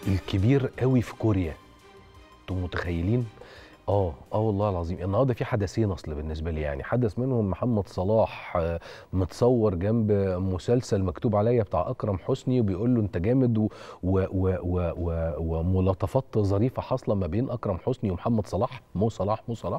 الكبير قوي في كوريا انتم متخيلين اه اه والله العظيم النهارده في حدثين اصل بالنسبه لي يعني حدث منهم محمد صلاح آه، متصور جنب مسلسل مكتوب عليا بتاع اكرم حسني وبيقول له انت جامد و- و- و- و- و- وملاطفات ظريفه حاصله ما بين اكرم حسني ومحمد صلاح مو صلاح مو صلاح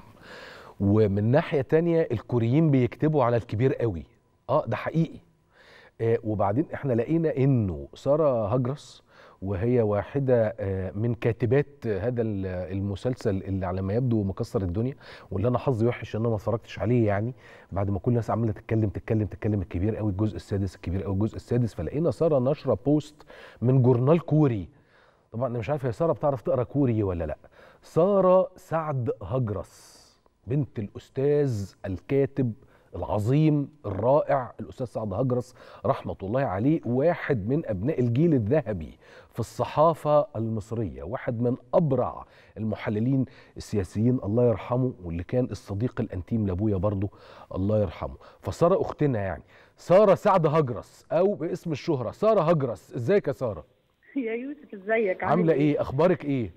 ومن ناحيه تانية الكوريين بيكتبوا على الكبير قوي اه ده حقيقي آه، وبعدين احنا لقينا انه ساره هجرس وهي واحده آه، من كاتبات آه، هذا ال- المسلسل اللي على ما يبدو مكسر الدنيا واللي انا حظي وحش ان انا ما اتفرجتش عليه يعني بعد ما كل الناس عماله تتكلم تتكلم تتكلم الكبير قوي الجزء السادس الكبير قوي الجزء السادس فلقينا ساره نشره بوست من جورنال كوري طبعا انا مش عارف هي ساره بتعرف تقرا كوري ولا لا ساره سعد هجرس بنت الاستاذ الكاتب العظيم الرائع الاستاذ سعد هجرس رحمه الله عليه واحد من ابناء الجيل الذهبي في الصحافه المصريه واحد من ابرع المحللين السياسيين الله يرحمه واللي كان الصديق الانتيم لابويا برضه الله يرحمه فساره اختنا يعني ساره سعد هجرس او باسم الشهره ساره هجرس ازيك يا ساره يا يوسف ازيك عامله ايه اخبارك اايه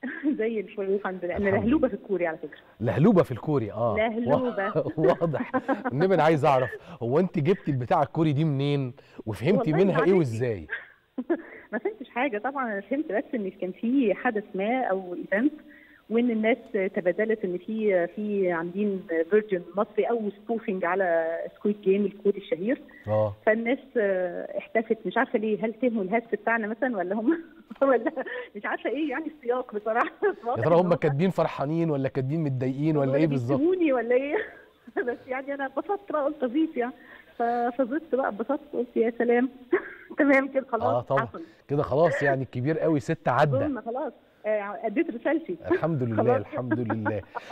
زي الفل الحمد لله انا الحمد لهلوبه في الكوري على فكره لهلوبه في الكوري اه لهلوبة. واضح انما انا عايز اعرف هو انت جبتي البتاع الكوري دي منين وفهمتي والله منها ايه معرفش. وازاي ما فهمتش حاجه طبعا انا فهمت بس ان كان في حدث ما او ايفنت وان الناس تبادلت ان في في عاملين فيرجن مصري او سبوفنج على سكويد جيم الكوري الشهير اه فالناس آه، احتفت مش عارفه ليه هل فهموا الهست بتاعنا مثلا ولا هم ولا مش عارفه ايه يعني السياق بصراحه يا ترى هم كاتبين فرحانين ولا كاتبين متضايقين ولا ايه بالظبط بيسيبوني ولا ايه بس يعني انا اتبسطت بقى قلت اضيف يعني ف- فزدت بقى اتبسطت قلت يا سلام تمام كده خلاص اه طبعا حصل. كده خلاص يعني الكبير قوي ست عدى ظلم خلاص آه، اديت رسالتي الحمد لله خلاص. الحمد لله